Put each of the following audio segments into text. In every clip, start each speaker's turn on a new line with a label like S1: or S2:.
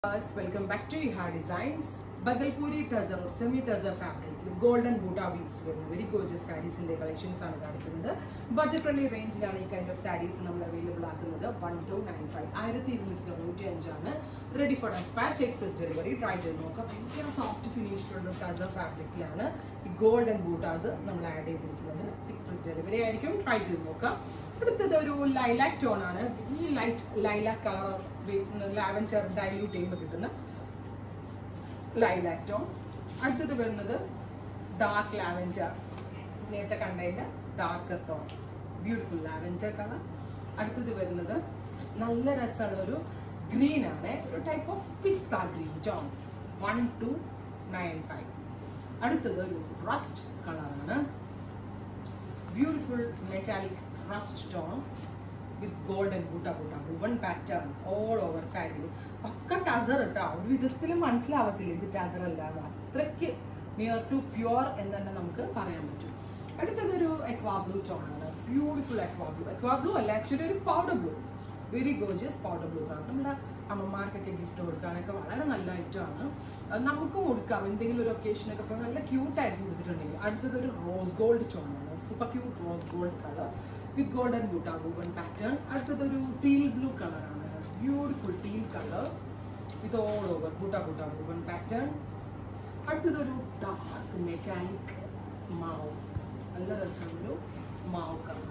S1: welcome back to Iha designs Bhagalpuri tussar semi tussar fabric golden buta weaves വരുന്ന very gorgeous സാരീസിന്റെ collections ആണ് കാണിക്കുന്നത് budget friendly റേഞ്ചിലാണ് ഈ കൈൻഡ് ഓഫ് സാരീസ് നമ്മൾ അവൈലബിൾ ആക്കുന്നത് വൺ ടു നയൻ ഫൈവ് ആയിരത്തി ഇരുന്നൂറ്റി തൊണ്ണൂറ്റി അഞ്ചാണ് ready for despatch express delivery try ചെയ്ത് നോക്കാം ഭയങ്കര സോഫ്റ്റ് ഫിനിഷിലുള്ള ടസർ ഫാബ്രിക്കിലാണ് ഈ ഗോൾഡൻ ബൂട്ടാസ് നമ്മൾ ആഡ് ചെയ്തിരിക്കുന്നത് എക്സ്പ്രസ് ഡെലിവറി ആയിരിക്കും ട്രൈ ചെയ്ത് നോക്കാം അടുത്തത് ഒരു ലൈലാക് ടോൺ ആണ് ഈ light lilac colour lavender dilute ചെയ്യുമ്പോൾ കിട്ടുന്ന ലൈലാക് ടോൺ അടുത്തത് വരുന്നത് ഡാർക്ക് ലാവൻഡർ നേരത്തെ കണ്ടതിൻ്റെ darker tone beautiful lavender colour അടുത്തത് വരുന്നത് നല്ല രസമുള്ള ഒരു ഗ്രീൻ ആണ് ഒരു type of pista green tone one two nine five അടുത്തത് ഒരു റസ്റ്റ് കളറാണ് beautiful metallic rust tone with golden buta buta woven pattern all over സാരിയിൽ പക്ക ടസർ ഇട്ടാ ഒരു വിധത്തിലും മനസ്സിലാവത്തില്ല ഇത് ടസർ അല്ലാതെ അത്രയ്ക്ക് നിയർ ടു പ്യുവർ എന്ന് തന്നെ നമുക്ക് പറയാൻ പറ്റും അടുത്തതൊരു എക്വാ ബ്ലൂ ടോൺ ആണ് beautiful aqua blue aqua blue അല്ല ആക്ച്വലി ഒരു powder blue very gorgeous powder blue colour നമ്മുടെ അമ്മമാർക്കൊക്കെ ഗിഫ്റ്റ് കൊടുക്കാനൊക്കെ വളരെ നല്ല ഐറ്റമാണ് അത് നമുക്കും കൊടുക്കാം എന്തെങ്കിലും ഒരു ഒക്കേഷനൊക്കെ ഇപ്പോൾ നല്ല ക്യൂട്ടായിട്ട് കൊടുത്തിട്ടുണ്ടെങ്കിൽ അടുത്തത് ഒരു റോസ് ഗോൾഡ് ടോണാണ് super cute rose gold colour with golden buta ഗൂഗൺ പാറ്റേൺ അടുത്തതൊരു ടീൽ ബ്ലൂ കളറാണ് beautiful teal colour with all over buta buta ഗൂഗൺ പാറ്റേൺ അടുത്തതൊരു ഡാർക്ക് മെറ്റാലിക് മാവ് നല്ല രസമുള്ളൊരു മാവ് കളർ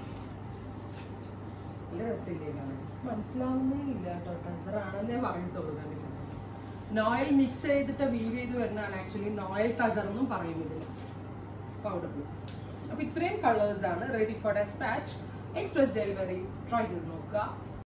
S1: നല്ല രസമില്ലേ കാണാൻ മനസ്സിലാവുന്നേ ഇല്ല കേട്ടോ ട്രസർ ആണെന്നേ പറയത്തുള്ളൂ കണ്ടിട്ട് നോയൽ മിക്സ് ചെയ്തിട്ട് വീവ് ചെയ്ത് വരുന്നതാണ് ആക്ച്വലി നോയൽ ടസർ എന്നും പറയും ഇതിന് പൗഡർ ബ്ലൂ അപ്പോൾ ഇത്രയും കളേഴ്സ് ആണ് ready for despatch express delivery try ചെയ്ത് നോക്കുക